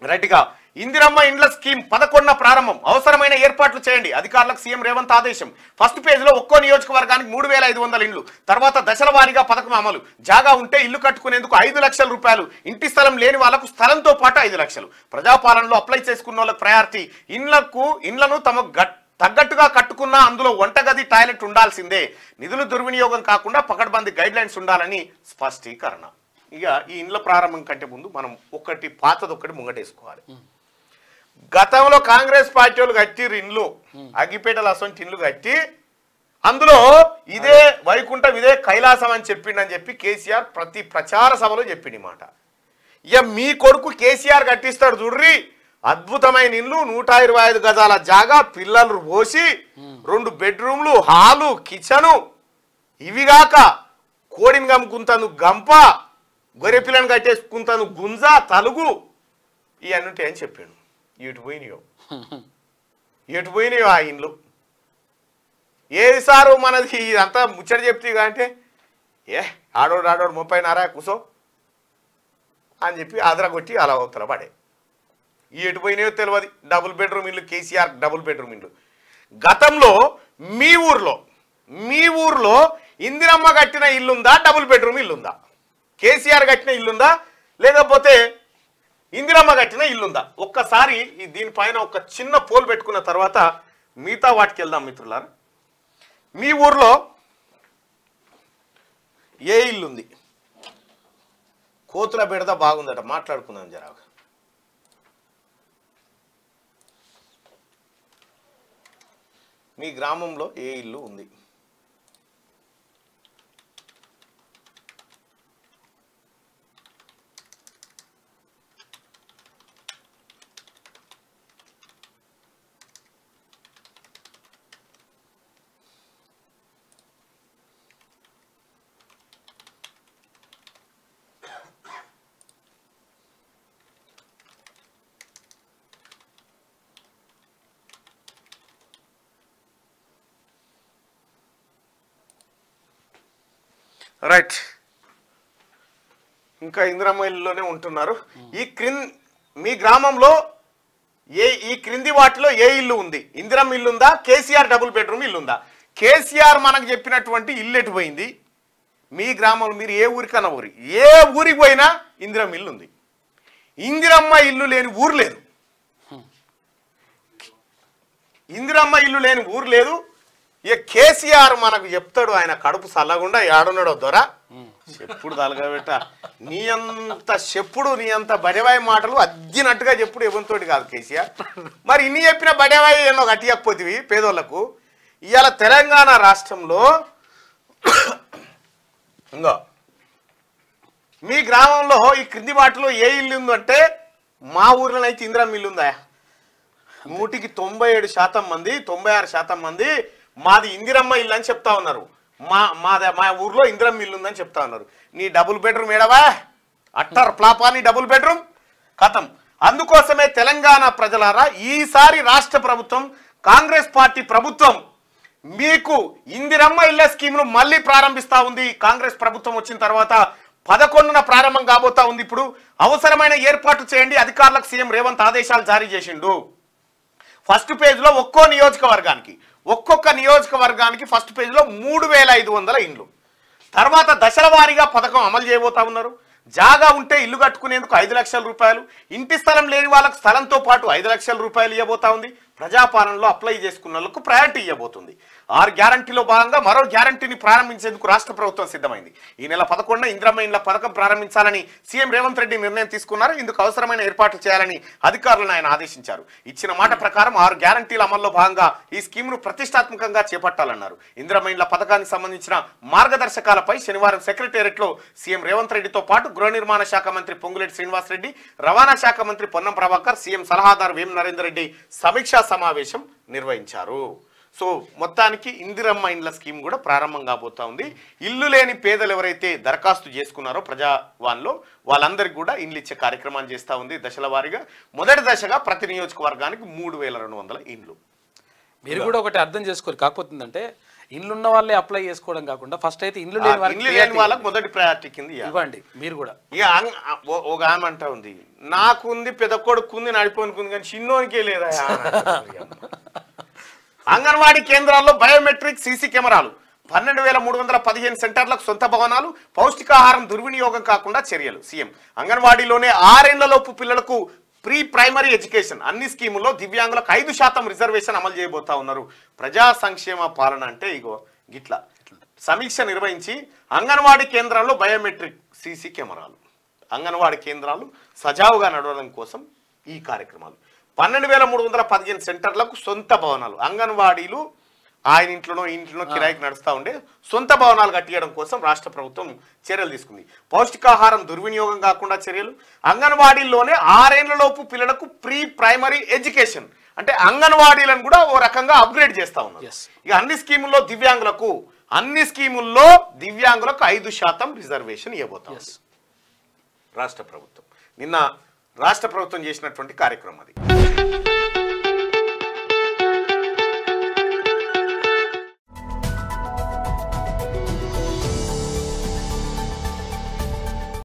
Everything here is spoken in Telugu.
రైట్గా ఇందిరమ్మ ఇండ్ల స్కీమ్ పదకొండున ప్రారంభం అవసరమైన ఏర్పాట్లు చేయండి అధికారులకు సీఎం రేవంత్ ఆదేశం ఫస్ట్ పేజ్ లో ఒక్కో నియోజకవర్గానికి మూడు వేల ఐదు వందల ఇండ్లు తర్వాత దశల వారీగా పథకం అమలు జాగా ఉంటే ఇల్లు కట్టుకునేందుకు ఐదు లక్షల రూపాయలు ఇంటి స్థలం లేని వాళ్లకు స్థలంతో పాటు ఐదు లక్షలు ప్రజాపాలనలో అప్లై చేసుకున్న వాళ్ళకి ప్రయారిటీ ఇండ్లకు ఇండ్లను తమ గట్ తగ్గట్టుగా కట్టుకున్నా అందులో వంటగది టాయిలెట్ ఉండాల్సిందే నిధులు దుర్వినియోగం కాకుండా పకడ్బందీ గైడ్ లైన్స్ ఉండాలని స్పష్టీకరణ ఇక ఈ ఇండ్ల ప్రారంభం కంటే ముందు మనం ఒకటి పాతది ఒకటి ముంగటేసుకోవాలి గతంలో కాంగ్రెస్ పార్టీ వాళ్ళు కట్టిర్రు ఇండ్లు అగ్గిపేటలు అసొంటి ఇండ్లు కట్టి అందులో ఇదే వైకుంఠం ఇదే కైలాసం అని చెప్పిండని చెప్పి కేసీఆర్ ప్రతి ప్రచార సభలో చెప్పిండి ఈ మాట ఇక మీ కొడుకు కేసీఆర్ కట్టిస్తాడు చూడ్రి అద్భుతమైన ఇల్లు నూట ఇరవై ఐదు గజాల జాగా పిల్లలు పోసి రెండు బెడ్రూమ్లు హాలు కిచెను ఇవిగాక కోడిని గమ్ముకుంటాను గంప గొర్రె పిల్లని కట్టేసుకుంటాను గుంజ తలుగు ఇవన్నీ ఉంటాయని చెప్పాడు ఇటు పోయినాయో ఎటు పోయినాయో ఆ ఇండ్లు ఏది సారు మనది ఇదంతా ముచ్చట చెప్తే అంటే ఏ ఆడోడు ఆడోడు ముప్పై నారా కూసో అని చెప్పి ఆదర కొట్టి అలా అవతల పడే ఈ ఎటు పోయినాయో తెలియదు డబుల్ బెడ్రూమ్ ఇల్లు కేసీఆర్ డబుల్ బెడ్రూమ్ ఇల్లు గతంలో మీ ఊర్లో మీ ఊర్లో ఇందిరమ్మ కట్టిన ఇల్లుందా డబుల్ బెడ్రూమ్ ఇల్లుందా కేసీఆర్ కట్టిన ఇల్లుందా లేకపోతే ఇందిరమ్మ కట్టిన ఇల్లుందా ఒక్కసారి ఈ దీనిపైన ఒక చిన్న పోల్ పెట్టుకున్న తర్వాత మిగతా వాటికి వెళ్దాం మిత్రులారా మీ ఊర్లో ఏ ఇల్లుంది కోతుల బెడద బాగుందట మాట్లాడుకుందాం జరా మీ గ్రామంలో ఏ ఇల్లు ఉంది రైట్ ఇంకా ఇందిరమ్మ ఇల్లులోనే ఉంటున్నారు ఈ క్రిన్ మీ గ్రామంలో ఏ ఈ క్రింది వాటిలో ఏ ఇల్లు ఉంది ఇందిరమ్మ ఇల్లు ఉందా కేసీఆర్ డబుల్ బెడ్రూమ్ ఇల్లు ఉందా కేసీఆర్ మనకు చెప్పినటువంటి ఇల్లు ఎటు పోయింది మీ గ్రామంలో మీరు ఏ ఊరికన్నా ఊరి ఏ ఊరికి పోయినా ఇందిరమ్మ ఇల్లు ఉంది ఇందిరమ్మ ఇల్లు లేని ఊరు లేదు ఇందిరమ్మ ఇల్లు లేని ఊరు లేదు ఇక కేసీఆర్ మనకు చెప్తాడు ఆయన కడుపు చల్లకుండా ఏడున్నాడో దొర చెప్పుడు తలగబెట్ట నీ అంత చెప్పుడు నీ అంత బడేవాయి మాటలు అద్దినట్టుగా చెప్పుడు ఎవరితోటి కాదు కేసీఆర్ మరి ఇన్ని చెప్పిన బడేవాయి ఎన్నో కట్టియకపోతివి పేదోళ్లకు ఇవాళ తెలంగాణ రాష్ట్రంలో ఇంకో మీ గ్రామంలో ఈ క్రింది వాటిలో ఏ ఇల్లు ఉందంటే మా ఊర్లోనైతే ఇందిరమ్మ ఇల్లు ఉందా నూటికి తొంభై ఏడు శాతం మంది తొంభై ఆరు శాతం మంది మాది ఇందిరమ్మ ఇల్లు అని చెప్తా ఉన్నారు మా మాది మా ఊర్లో ఇందిరమ్మ ఇల్లు ఉందని చెప్తా ఉన్నారు నీ డబుల్ బెడ్రూమ్ ఏడవా అట్టర్ ప్లాపా నీ డబుల్ బెడ్రూమ్ కథం అందుకోసమే తెలంగాణ ప్రజలారా ఈసారి రాష్ట్ర ప్రభుత్వం కాంగ్రెస్ పార్టీ ప్రభుత్వం మీకు ఇందిరమ్మ ఇళ్ల స్కీమ్ను మళ్ళీ ప్రారంభిస్తా ఉంది కాంగ్రెస్ ప్రభుత్వం వచ్చిన తర్వాత పదకొండున ప్రారంభం కాబోతా ఉంది ఇప్పుడు అవసరమైన ఏర్పాట్లు చేయండి అధికారులకు సీఎం రేవంత్ ఆదేశాలు జారీ చేసిండు ఫస్ట్ పేజ్లో ఒక్కో నియోజకవర్గానికి ఒక్కొక్క నియోజకవర్గానికి ఫస్ట్ పేజ్లో మూడు వేల ఐదు వందల ఇండ్లు తర్వాత దశల వారీగా పథకం అమలు చేయబోతా ఉన్నారు జాగా ఉంటే ఇల్లు కట్టుకునేందుకు ఐదు లక్షల రూపాయలు ఇంటి స్థలం లేని వాళ్ళకు స్థలంతో పాటు ఐదు లక్షల రూపాయలు ఇవ్వబోతా ఉంది ప్రజాపాలనలో అప్లై చేసుకున్న వాళ్ళకు ప్రయారిటీ ఇవ్వబోతుంది ఆరు గ్యారంటీలో భాగంగా మరో గ్యారంటీని ప్రారంభించేందుకు రాష్ట్ర ప్రభుత్వం సిద్ధమైంది ఈ నెల పదకొండున ఇంద్రమ్మ ఇండ్ల పథకం ప్రారంభించాలని సీఎం రేవంత్ రెడ్డి నిర్ణయం తీసుకున్నారు ఇందుకు అవసరమైన ఏర్పాట్లు చేయాలని అధికారులను ఆయన ఆదేశించారు ఇచ్చిన మాట ప్రకారం ఆరు గ్యారంటీల అమల్లో భాగంగా ఈ స్కీమ్ను ప్రతిష్టాత్మకంగా చేపట్టాలన్నారు ఇంద్రమ్మ ఇండ్ల పథకానికి సంబంధించిన మార్గదర్శకాలపై శనివారం సెక్రటేరియట్లో సీఎం రేవంత్ రెడ్డితో పాటు గృహ నిర్మాణ శాఖ మంత్రి పొంగులేటి శ్రీనివాసరెడ్డి రవాణా శాఖ మంత్రి పొన్నం ప్రభాకర్ సీఎం సలహాదారు వేం నరేందర్ రెడ్డి సమీక్షా సమావేశం నిర్వహించారు సో మొత్తానికి ఇందిరమ్మ ఇండ్ల స్కీమ్ కూడా ప్రారంభం కాబోతా ఉంది ఇల్లు లేని పేదలు ఎవరైతే దరఖాస్తు చేసుకున్నారో ప్రజావాన్లో వాళ్ళందరికీ కూడా ఇండ్లు ఇచ్చే కార్యక్రమాలు చేస్తూ ఉంది దశల వారీగా మొదటి దశగా ప్రతి నియోజకవర్గానికి మూడు వేల రెండు వందల ఇండ్లు మీరు కూడా ఒకటి అర్థం చేసుకోరు కాకపోతుందంటే ఇండ్లు ఉన్న వాళ్ళే అప్లై చేసుకోవడం కాకుండా ఫస్ట్ అయితే ఇండ్లు లేని వారికి ఇల్లు లేని వాళ్ళకి మొదటి ప్రయారిటీ కింద ఇయ్యాలి. ఇవ్వండి మీరు కూడా ఇక అంగ- ఓ- ఒక ఆమె అంటా ఉంది నాకుంది పెద్ద కొడుకుంది నడిపోనుకుంది కానీ చిన్నోనికే లేదా అంగన్వాడీ కేంద్రాల్లో బయోమెట్రిక్ సీసీ కెమెరాలు పన్నెండు వేల మూడు వందల పదిహేను సెంటర్లకు సొంత భవనాలు పౌష్టికాహారం దుర్వినియోగం కాకుండా చర్యలు సీఎం అంగన్వాడీలోనే ఆరేళ్లలోపు పిల్లలకు ప్రీ ప్రైమరీ ఎడ్యుకేషన్ అన్ని స్కీముల్లో దివ్యాంగులకు ఐదు శాతం రిజర్వేషన్ అమలు చేయబోతా ఉన్నారు ప్రజా సంక్షేమ పాలన అంటే ఇగో గిట్లా సమీక్ష నిర్వహించి అంగన్వాడీ కేంద్రాల్లో బయోమెట్రిక్ సీసీ కెమెరాలు అంగన్వాడీ కేంద్రాలు సజావుగా నడవడం కోసం ఈ కార్యక్రమాలు పన్నెండు వేల మూడు వందల పదిహేను సెంటర్లకు సొంత భవనాలు అంగన్వాడీలు ఆయన ఇంట్లోనో ఈ ఇంట్లోనో కిరాయికి నడుస్తూ ఉండే సొంత భవనాలు కట్టియడం కోసం రాష్ట్ర ప్రభుత్వం చర్యలు తీసుకుంది పౌష్టికాహారం దుర్వినియోగం కాకుండా చర్యలు అంగన్వాడీల్లోనే ఆరేళ్లలోపు పిల్లలకు ప్రీ ప్రైమరీ ఎడ్యుకేషన్ అంటే అంగన్వాడీలను కూడా ఓ రకంగా అప్గ్రేడ్ చేస్తా ఉన్నారు Yes. ఇక అన్ని స్కీముల్లో దివ్యాంగులకు అన్ని స్కీముల్లో దివ్యాంగులకు ఐదు శాతం రిజర్వేషన్ ఇవ్వబోతాం ఎస్ రాష్ట్ర ప్రభుత్వం నిన్న రాష్ట్ర ప్రభుత్వం చేసినటువంటి కార్యక్రమం అది